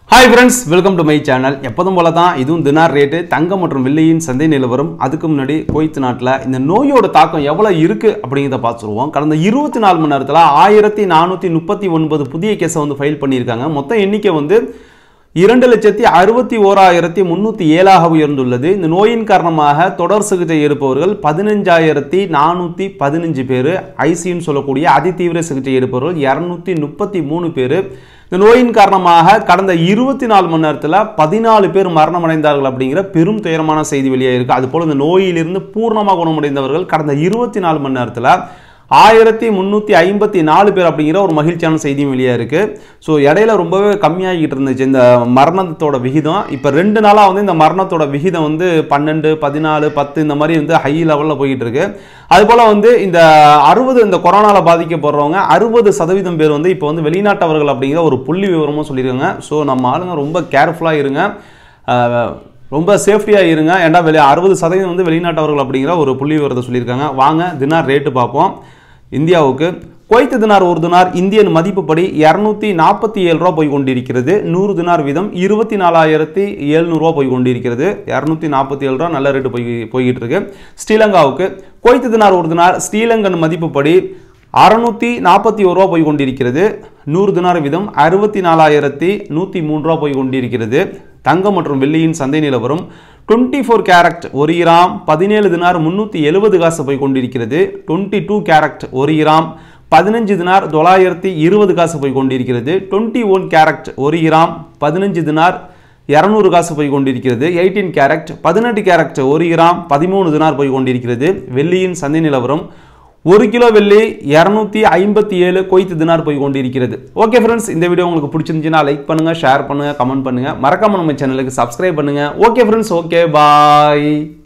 hi friends welcome to my channel எப்போதும் போல தான் இதுவும் தினார் ரேட்டு தங்கம் மற்றும் வெள்ளியின் சந்தை நிலவரம் அதுக்கு முன்னாடி குவைத் நாட்டில் இந்த நோயோட தாக்கம் எவ்வளோ இருக்குது அப்படிங்கிறத பார்த்துருவோம் கடந்த இருபத்தி நாலு மணி நேரத்தில் ஆயிரத்தி நானூற்றி முப்பத்தி ஒன்பது புதிய கேஸை வந்து ஃபைல் பண்ணியிருக்காங்க மொத்த எண்ணிக்கை வந்து இரண்டு லட்சத்தி அறுபத்தி ஓராயிரத்தி முந்நூற்றி ஏழாக உயர்ந்துள்ளது இந்த நோயின் காரணமாக தொடர் சிகிச்சை எடுப்பவர்கள் பதினஞ்சாயிரத்தி நானூற்றி பதினஞ்சு பேர் ஐசின்னு சொல்லக்கூடிய அதிதீவிர சிகிச்சை எடுப்பவர்கள் இரநூத்தி முப்பத்தி மூணு பேர் இந்த நோயின் காரணமாக கடந்த இருபத்தி நாலு மணி நேரத்தில் பதினாலு பேர் மரணம் அடைந்தார்கள் அப்படிங்கிற பெரும் துயரமான செய்தி வெளியாக இருக்குது அதுபோல் இந்த நோயிலிருந்து பூர்ணமாக குணமடைந்தவர்கள் கடந்த இருபத்தி நாலு மணி நேரத்தில் ஆயிரத்தி முந்நூற்றி ஐம்பத்தி நாலு பேர் அப்படிங்கிற ஒரு மகிழ்ச்சியான செய்தியும் வெளியாக இருக்குது ஸோ இடையில ரொம்பவே கம்மியாகிட்டு இருந்துச்சு இந்த மரணத்தோட விகிதம் இப்போ ரெண்டு நாளாக வந்து இந்த மரணத்தோட விகிதம் வந்து பன்னெண்டு பதினாலு பத்து இந்த மாதிரி வந்து ஹை லெவலில் போய்கிட்டு இருக்கு அதுபோல் வந்து இந்த அறுபது இந்த கொரோனாவில் பாதிக்கப்படுறவங்க அறுபது சதவீதம் பேர் வந்து இப்போ வந்து வெளிநாட்டவர்கள் அப்படிங்கிற ஒரு புள்ளி விவரமும் சொல்லியிருக்காங்க ஸோ நம்ம ஆளுங்க ரொம்ப கேர்ஃபுல்லாக இருங்க அஹ், ரொம்ப சேஃப்டியாக இருங்க ஏன்டா வெளி அறுபது சதவீதம் வந்து வெளிநாட்டவர்கள் அப்படிங்கிற ஒரு புள்ளி விவரத்தை சொல்லியிருக்காங்க வாங்க தினார் ரேட்டு பார்ப்போம் இந்தியாவுக்கு குவைத்து தினார் ஒரு தினார் இந்தியன் மதிப்புப்படி இரநூத்தி நாற்பத்தி ஏழு ரூபா போய் கொண்டிருக்கிறது நூறு தினார் வீதம் இருபத்தி நாலாயிரத்தி எழுநூறுவா போய் கொண்டிருக்கிறது இரநூத்தி நாற்பத்தி ஏழு ரூபா நல்ல ரேட்டு போய் போய்கிட்டு இருக்கு ஸ்ரீலங்காவுக்கு குவைத்து தினார் ஒரு தினார் ஸ்ரீலங்கன் மதிப்புப்படி அறுநூத்தி நாற்பத்தி ஒரு ரூபா போய் கொண்டிருக்கிறது நூறு தினார் வீதம் அறுபத்தி நாலாயிரத்தி நூற்றி மூணு ரூபா போய் கொண்டிருக்கிறது தங்கம் மற்றும் வெள்ளியின் சந்தை நிலவரம் டுவெண்ட்டி ஃபோர் கேரட் ஒரு கிராம் பதினேழு தினார் முந்நூற்றி எழுபது காசு போய் கொண்டிருக்கிறது டுவெண்ட்டி டூ கேரட் ஒரு கிராம் பதினஞ்சு தினார் தொள்ளாயிரத்தி இருபது காசு போய் கொண்டிருக்கிறது டுவெண்ட்டி ஒன் கேரட் ஒரு கிராம் பதினஞ்சு தினார் இரநூறு காசு போய் கொண்டிருக்கிறது எயிட்டீன் கேரட் பதினெட்டு கேரட் ஒரு கிராம் பதிமூணு தினார் போய் கொண்டிருக்கிறது வெள்ளியின் சந்தை நிலவரம் ஒரு கிலோ வெள்ளி இரநூத்தி ஐம்பத்தி ஏழு கொய்த்து தினார் போய் கொண்டிருக்கிறது ஓகே ஃப்ரெண்ட்ஸ் இந்த வீடியோ உங்களுக்கு பிடிச்சிருந்துச்சுன்னா லைக் பண்ணுங்க ஷேர் பண்ணுங்க கமெண்ட் பண்ணுங்க மறக்காம நம்ம சேனலுக்கு சப்ஸ்கிரைப் பண்ணுங்க ஓகே ஃப்ரெண்ட்ஸ் ஓகே பாய்